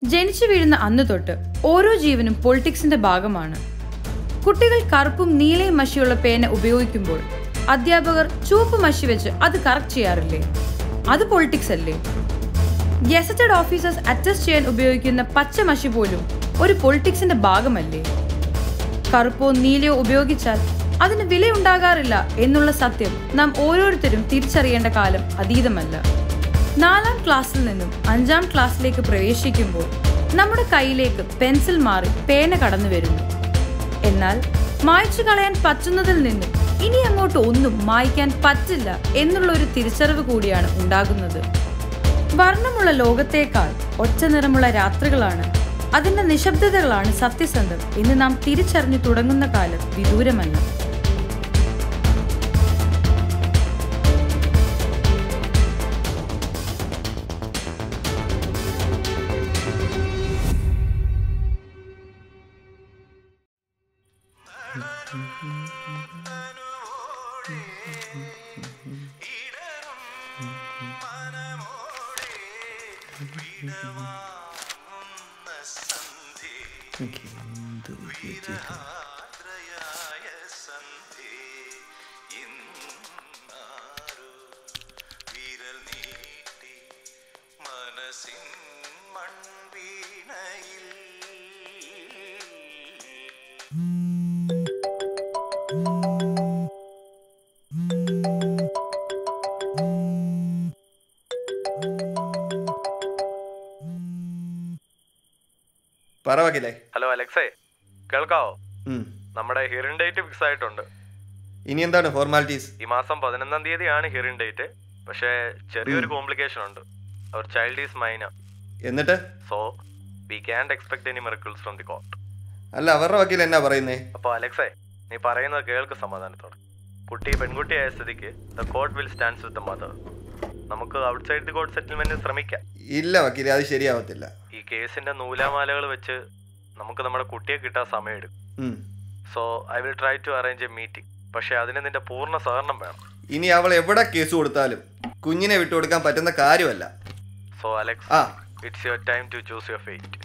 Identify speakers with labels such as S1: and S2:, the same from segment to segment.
S1: ജനിച്ചു വീഴുന്ന അന്ന് തൊട്ട് ഓരോ ജീവനും പൊളിറ്റിക്സിന്റെ ഭാഗമാണ് കുട്ടികൾ കറുപ്പും നീലയും മഷിയുള്ള പേന ഉപയോഗിക്കുമ്പോൾ അധ്യാപകർ ചുവപ്പ് മഷി വെച്ച് അത് കറക്റ്റ് ചെയ്യാറില്ലേ അത് പൊളിറ്റിക്സ് അല്ലേ ഗസറ്റഡ് ഓഫീസേഴ്സ് അറ്റസ്റ്റ് ചെയ്യാൻ ഉപയോഗിക്കുന്ന പച്ച മഷി പോലും ഒരു പൊളിറ്റിക്സിന്റെ ഭാഗമല്ലേ കറുപ്പോ നീലയോ ഉപയോഗിച്ചാൽ അതിന് വിലയുണ്ടാകാറില്ല എന്നുള്ള സത്യം നാം ഓരോരുത്തരും തിരിച്ചറിയേണ്ട കാലം അതീതമല്ല നാലാം ക്ലാസ്സിൽ നിന്നും അഞ്ചാം ക്ലാസ്സിലേക്ക് പ്രവേശിക്കുമ്പോൾ നമ്മുടെ കയ്യിലേക്ക് പെൻസിൽ മാറി പേന കടന്നു വരുന്നു എന്നാൽ മായ്ച്ചു കളയാൻ പറ്റുന്നതിൽ നിന്നും ഇനി അങ്ങോട്ട് ഒന്നും മായ്ക്കാൻ പറ്റില്ല എന്നുള്ള ഒരു തിരിച്ചറിവ് കൂടിയാണ് ഉണ്ടാകുന്നത് വർണ്ണമുള്ള ലോകത്തേക്കാൾ ഒറ്റ നിറമുള്ള രാത്രികളാണ് അതിന്റെ നിശബ്ദതകളാണ് സത്യസന്ധം എന്ന് നാം തിരിച്ചറിഞ്ഞു തുടങ്ങുന്ന കാലം വിദൂരമല്ല
S2: മനസ്സിൻ മൺവീണയിൽ
S3: പറ വക്കീലേ
S4: ഹലോ അലക്സേ കേൾക്കാവോ
S3: ഉം.
S4: നമ്മുടെ ഹിയറിംഗ് ഡേറ്റ് ഫിക്സ് ആയിട്ടുണ്ട്
S3: ഇനി എന്താണ് ഫോർമാലിറ്റീസ്
S4: ഈ മാസം പതിനൊന്നാം തീയതിയാണ് ഹിയറിംഗ് ഡേറ്റ് പക്ഷേ ചെറിയൊരു കോംപ്ലിക്കേഷൻ ഉണ്ട് അവർ ചൈൽഡ് ഈസ് മൈന
S3: എന്നിട്ട്
S4: so we can expect any miracles from the court
S3: അല്ല അവരുടെ വക്കീൽ എന്നാ പറയുന്നേ
S4: അപ്പോൾ അലക്സേ നീ പറയുന്നത് കേൾക്ക് സമാധാനത്തോടെ കുട്ടി പെൺകുട്ടിയായ സ്ഥിതിക്ക് the court will stands with the mother നമുക്ക് ഔട്ട്സൈഡ് ദി കോർട്ട് സെറ്റിൽമെന്റിന് ശ്രമിക്കാം
S3: ഇല്ല വക്കീലെ അത് ശരിയാവത്തില്ല
S4: ഈ കേസിന്റെ നൂലാമാലകൾ വെച്ച് നമുക്ക് നമ്മുടെ കുട്ടിയെ കിട്ടാൻ സമയമെടുക്കും
S3: ഉം.
S4: So I will try to arrange a meeting പക്ഷേ അതിന് നിന്റെ പൂർണ്ണ സഹകരണം വേണം
S3: ഇനി അവൾ എവിടെ കേസ് കൊടുത്താലും കുഞ്ഞിനെ വിട്ടുകൊടുക്കാൻ പറ്റുന്ന കാര്യമല്ല
S4: so Alex
S3: ah
S4: it's your time to choose your fate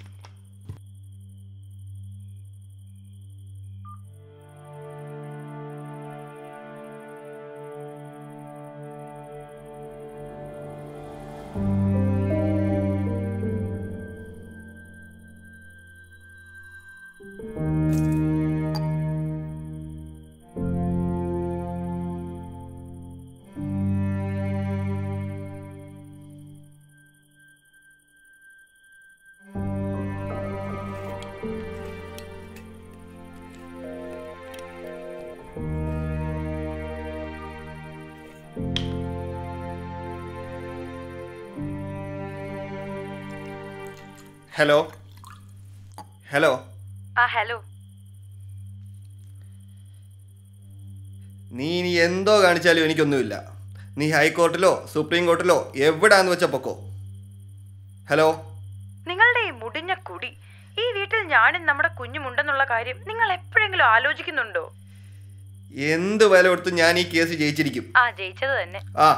S3: hello hello
S1: ah hello
S3: നീ ഇനി എന്തോ കാണിച്ചാലും എനിക്കൊന്നുമില്ല നീ ഹൈക്കോർട്ടിലോ സുപ്രീം കോർട്ടിലോ എവിടാന്ന് വെച്ച പൊക്കോ ഹലോ
S1: നിങ്ങളുടെ ഈ മുടിഞ്ഞ കുടി ഈ വീട്ടിൽ ഞാനും നമ്മുടെ കുഞ്ഞുമുണ്ടെന്നുള്ള കാര്യം നിങ്ങൾ എപ്പോഴെങ്കിലും ആലോചിക്കുന്നുണ്ടോ
S3: എന്ത് വില കൊടുത്ത് ഞാൻ ഈ കേസ് ജയിച്ചിരിക്കും
S1: ആ ജയിച്ചത് തന്നെ
S3: ആ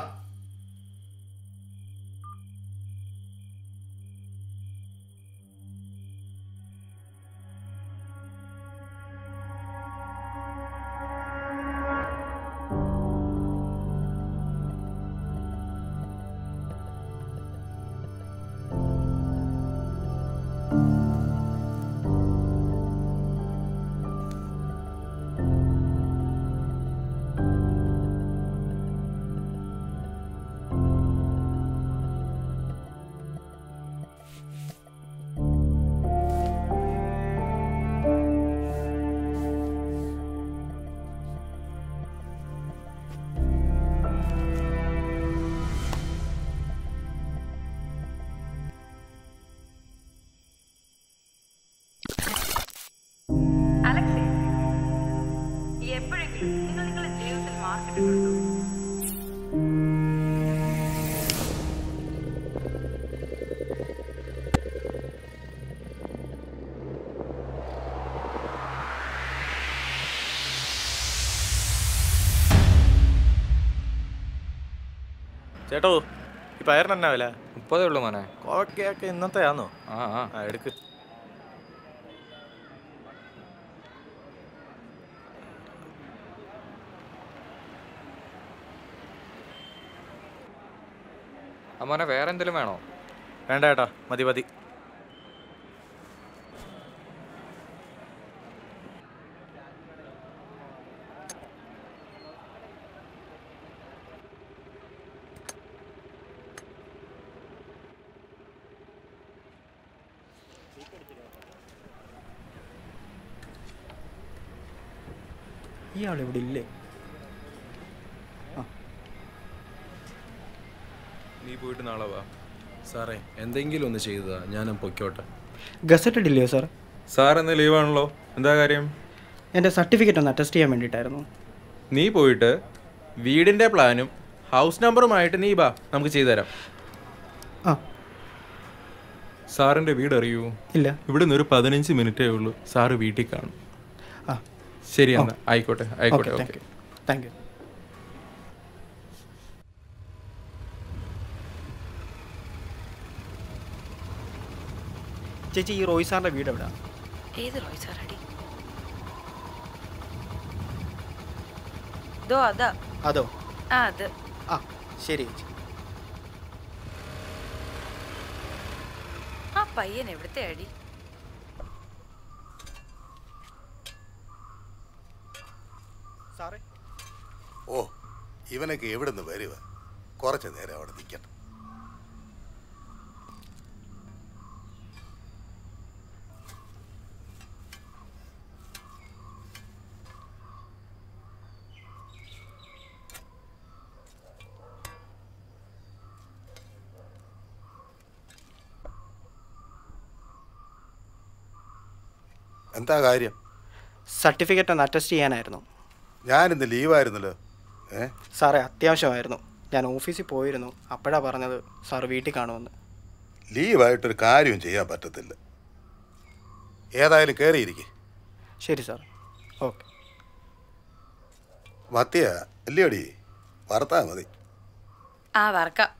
S1: അലക്സേ എപ്പോഴെങ്കിലും നിങ്ങൾ നിങ്ങളുടെ ജീവിതത്തിൽ മാർക്കിട്ടുണ്ടോ
S4: ചേട്ടോ ഈ പയറിന് എന്നാ വില
S5: മുപ്പതേ ഉള്ളൂ മോനെ
S4: ഓക്കെ ഓക്കെ ഇന്നത്തെ ആണോ
S5: ആ ആ
S4: ആ എടുക്ക്
S5: അമ്മോനെ വേറെ എന്തെങ്കിലും വേണോ
S4: വേണ്ട ഏട്ടാ മതി മതി
S6: ഇയാൾ ഇവിടെ ഇല്ലേ
S7: നീ പോയിട്ട് നാളെ വാ സാറേ എന്തെങ്കിലും ഒന്ന് ചെയ്തതാ ഞാനും പൊയ്ക്കോട്ടെ
S6: ഗസറ്റഡ് ഇല്ലയോ സാർ
S7: സാർ ഇന്ന് ലീവാണല്ലോ എന്താ കാര്യം
S6: എൻ്റെ സർട്ടിഫിക്കറ്റ് ഒന്ന് അറ്റസ്റ്റ് ചെയ്യാൻ വേണ്ടിയിട്ടായിരുന്നു
S7: നീ പോയിട്ട് വീടിൻ്റെ പ്ലാനും ഹൗസ് നമ്പറുമായിട്ട് നീ ബാ നമുക്ക് ചെയ്തുതരാം
S6: ആ
S7: സാറിൻ്റെ വീട് അറിയൂ
S6: ഇല്ല
S7: ഇവിടെ നിന്ന് ഒരു പതിനഞ്ച് മിനിറ്റേ ഉള്ളൂ സാറ് വീട്ടിൽ കാണും
S6: ആ
S7: ശരി എന്നാ ആയിക്കോട്ടെ ആയിക്കോട്ടെ
S6: ഓക്കെ
S7: ഓക്കെ
S6: താങ്ക് യു ചേച്ചി ഈ റോയ് സാറിൻ്റെ വീട് എവിടെയാണ്
S1: ഏത് റോയ് സാറടി ദോ അതാ
S6: അതോ
S1: ആ അത്
S6: ആ ശരി ചേച്ചി
S1: ആ പയ്യൻ എവിടുത്തെ അടി
S6: സാറേ
S8: ഓ ഇവനൊക്കെ എവിടുന്ന് വരുക കുറച്ച് നേരം അവിടെ നിൽക്കട്ടെ എന്താ കാര്യം
S6: സർട്ടിഫിക്കറ്റ് ഒന്ന് അറ്റസ്റ്റ് ചെയ്യാനായിരുന്നു
S8: ഞാനിന്ന് ലീവായിരുന്നല്ലോ ഏ
S6: സാറേ അത്യാവശ്യമായിരുന്നു ഞാൻ ഓഫീസിൽ പോയിരുന്നു അപ്പോഴാണ് പറഞ്ഞത് സാർ വീട്ടിൽ കാണുമെന്ന്
S8: ലീവായിട്ടൊരു കാര്യവും ചെയ്യാൻ പറ്റത്തില്ല ഏതായാലും കയറിയിരിക്കെ
S6: ശരി സാർ ഓക്കെ
S8: മത്തിയ അല്ലയോടി വറുത്താ മതി
S1: ആ വറക്കാം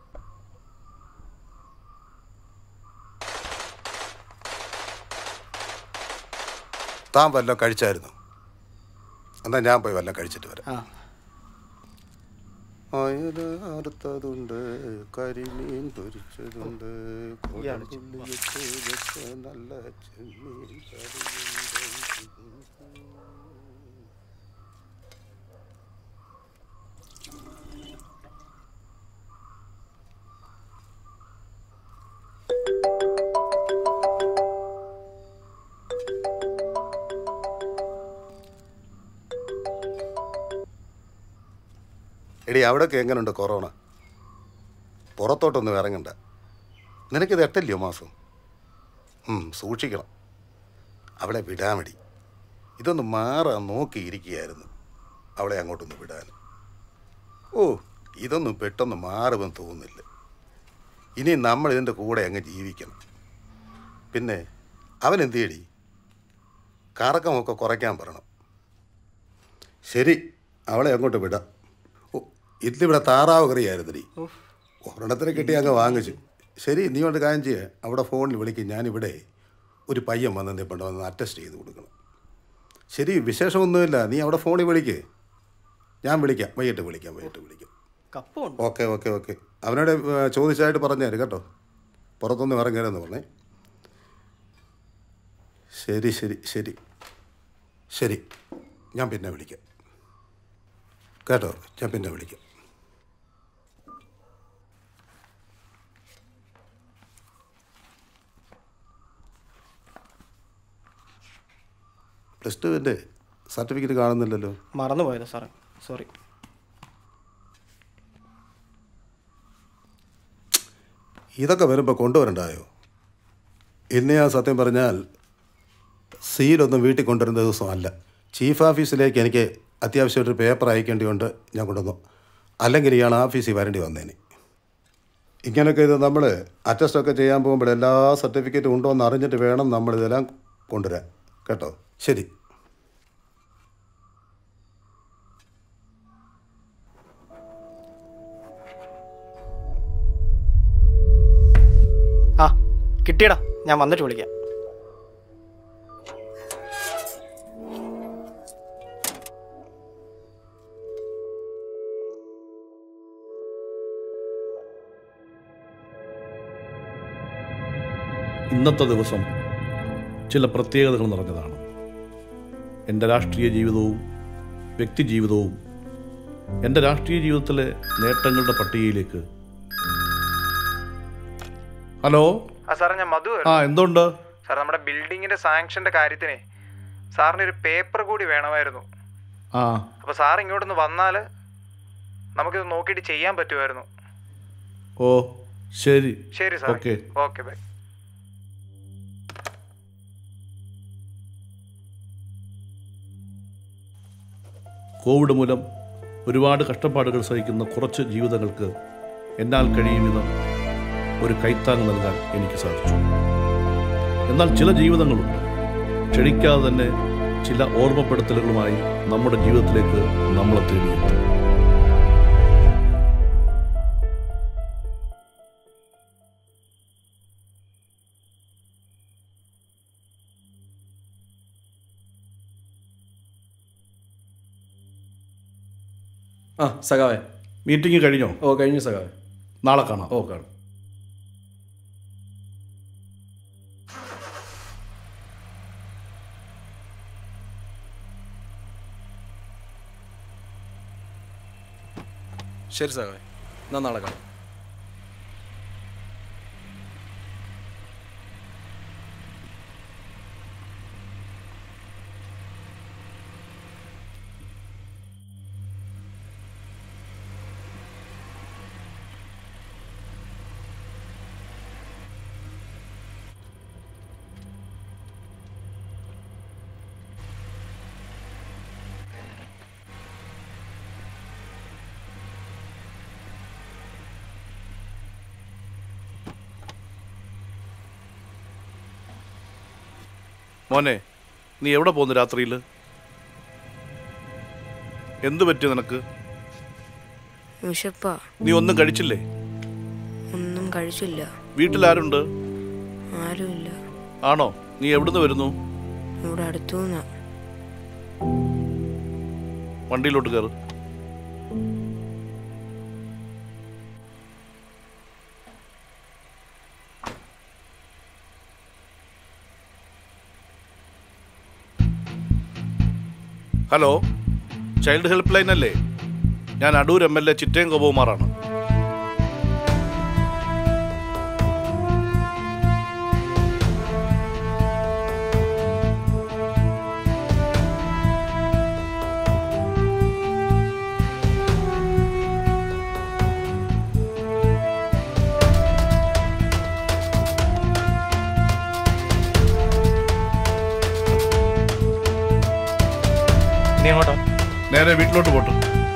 S8: താൻ വല്ലതും കഴിച്ചായിരുന്നു എന്നാ ഞാൻ പോയി വല്ലതും കഴിച്ചിട്ട് വരാം
S6: ആ
S8: അയല അറുത്തതുണ്ട് കരിമീൻ പൊരിച്ചതുണ്ട്
S6: ഇയാള്
S8: കൊടംപുളിയിട്ട് വെച്ച നല്ല ചെമ്മീൻ കറിയുണ്ട്. എടി അവിടെയൊക്കെ എങ്ങനെയുണ്ട് കൊറോണ പുറത്തോട്ടൊന്നും ഇറങ്ങണ്ട നിനക്കിത് എട്ടല്ലയോ മാസം ഉം, സൂക്ഷിക്കണം അവളെ വിടാമടി ഇതൊന്ന് മാറാൻ നോക്കിയിരിക്കുകയായിരുന്നു അവളെ അങ്ങോട്ടൊന്ന് വിടാൻ ഓ ഇതൊന്നും പെട്ടെന്ന് മാറുമെന്ന് തോന്നുന്നില്ല ഇനി നമ്മൾ ഇതിൻ്റെ കൂടെ അങ്ങ് ജീവിക്കണം പിന്നെ അവൻ എന്ത് ചെയ്യടി കറക്കമൊക്കെ കുറയ്ക്കാൻ പറയണം ശരി അവളെ അങ്ങോട്ട് വിടാം ഓ ഇതിലിവിടെ താറാവ് കറിയായിരുന്നടി ഒരെണ്ണത്തിനെ കിട്ടി അങ്ങ് വാങ്ങിച്ചു ശരി നീ കൊണ്ട് കാര്യം ചെയ്യേ അവിടെ ഫോണിൽ വിളിക്കും ഞാനിവിടെ ഒരു പയ്യൻ വന്ന് നിൽപ്പുണ്ട് വന്ന് അറ്റസ്റ്റ് ചെയ്ത് കൊടുക്കണം ശരി വിശേഷമൊന്നുമില്ല നീ അവിടെ ഫോണിൽ വിളിക്ക് ഞാൻ വിളിക്കാം വൈകിട്ട് വിളിക്കാം വൈകിട്ട് വിളിക്കാം
S6: കപ്പുണ്ട്
S8: ഓക്കെ ഓക്കെ ഓക്കെ അവനോട് ഏ, ചോദിച്ചായിട്ട് പറഞ്ഞുതരും കേട്ടോ പുറത്തൊന്നും ഇറങ്ങരുതെന്ന് പറഞ്ഞേ ശരി ശരി ശരി ശരി ഞാൻ പിന്നെ വിളിക്കാം കേട്ടോ ഞാൻ പിന്നെ വിളിക്കാം പ്ലസ് ടുവിൻ്റെ സർട്ടിഫിക്കറ്റ് കാണുന്നില്ലല്ലോ
S6: മറന്നുപോയത് സാറേ സോറി
S8: ഇതൊക്കെ വരുമ്പോൾ കൊണ്ടുവരണ്ടായോ ഇന്ന് ഞാൻ സത്യം പറഞ്ഞാൽ സീലൊന്നും വീട്ടിൽ കൊണ്ടുവരുന്ന ദിവസമല്ല ചീഫ് ഓഫീസിലേക്ക് എനിക്ക് അത്യാവശ്യമായിട്ടൊരു പേപ്പർ അയക്കേണ്ടിയുണ്ട് ഞാൻ കൊണ്ടുവന്നു അല്ലെങ്കിൽ ഇയാൾ ഓഫീസിൽ വരേണ്ടി വന്നേനെ ഇങ്ങനെയൊക്കെ ഇത് നമ്മൾ അറ്റസ്റ്റൊക്കെ ചെയ്യാൻ പോകുമ്പോൾ എല്ലാ സർട്ടിഫിക്കറ്റും ഉണ്ടോ എന്ന് അറിഞ്ഞിട്ട് വേണം നമ്മൾ ഇതെല്ലാം കൊണ്ടുവരാൻ കേട്ടോ ശരി
S6: ആ കിട്ടിയടാ ഞാൻ വന്നിട്ട് വിളിക്കാം
S9: ഇന്നത്തെ ദിവസം ചില പ്രത്യേകതകൾ നിറഞ്ഞതാണ് എൻ്റെ രാഷ്ട്രീയ ജീവിതവും വ്യക്തി ജീവിതവും എൻ്റെ രാഷ്ട്രീയ ജീവിതത്തിലെ നേട്ടങ്ങളുടെ പട്ടികയിലേക്ക് ഹലോ
S10: ആ സാറേ ഞാൻ മധു
S9: ആ എന്തുണ്ട്
S10: സാർ നമ്മുടെ ബിൽഡിങ്ങിന്റെ സാങ്ഷന്റെ കാര്യത്തിനെ സാറിന് ഒരു പേപ്പർ കൂടി വേണമായിരുന്നു
S9: ആ
S10: അപ്പൊ സാർ ഇങ്ങോട്ടൊന്ന് വന്നാൽ നമുക്കിത് നോക്കിയിട്ട് ചെയ്യാൻ പറ്റുമായിരുന്നു
S9: ഓ ശരി
S10: ശരി sir
S9: okay
S10: okay bye
S9: covid മൂലം ഒരുപാട് കഷ്ടപ്പാടുകൾ സഹിക്കുന്ന കുറച്ച് ജീവിതങ്ങൾക്ക് എന്നാൽ കഴിയും വിധം ഒരു കൈത്താങ് നൽകാൻ എനിക്ക് സാധിച്ചു എന്നാൽ ചില ജീവിതങ്ങളുണ്ട് ക്ഷണിക്കാതെ തന്നെ ചില ഓർമ്മപ്പെടുത്തലുകളുമായി നമ്മുടെ ജീവിതത്തിലേക്ക് നമ്മളെ തേടിയെത്തും
S11: ആ സഖാവേ
S9: മീറ്റിംഗ് കഴിഞ്ഞോ
S11: ഓ കഴിഞ്ഞു സഖാവേ
S9: നാളെ കാണാം
S11: ഓ കാണും ശരി സഖാവേ എന്നാൽ നാളെ കാണാം
S9: മോനെ നീ എവിടെ പോകുന്നു രാത്രിയിൽ എന്തു പറ്റി നിനക്ക്
S12: വിശപ്പാ
S9: നീ ഒന്നും കഴിച്ചില്ലേ
S12: ഒന്നും കഴിച്ചില്ല
S9: വീട്ടിലാരുണ്ട്
S12: ആരുമില്ല
S9: ആണോ നീ എവിടുന്ന് വരുന്നു
S12: ഇവിടെ അടുത്തുനിന്നാ
S9: വണ്ടിയിലോട്ട് കയറ് ഹലോ ചൈൽഡ് ഹെൽപ്പ് ലൈൻ അല്ലേ ഞാൻ Adoor M L A Chittayam ഗോപകുമാറാണ്
S10: നീ എങ്ങോട്ടാ
S9: നേരെ വീട്ടിലോട്ട് പോട്ടെ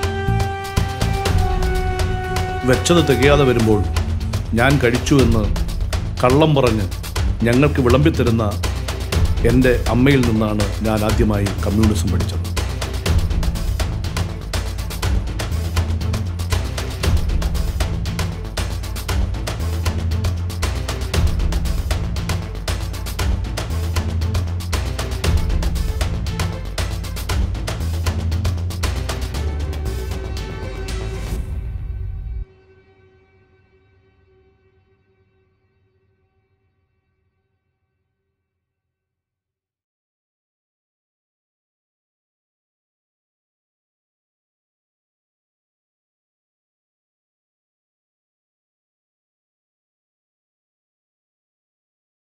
S9: വെച്ചത് തികയാതെ വരുമ്പോൾ ഞാൻ കഴിച്ചു എന്ന് കള്ളം പറഞ്ഞ് ഞങ്ങൾക്ക് വിളമ്പിത്തരുന്ന എൻ്റെ അമ്മയിൽ നിന്നാണ് ഞാൻ ആദ്യമായി കമ്മ്യൂണിസം പഠിച്ചത്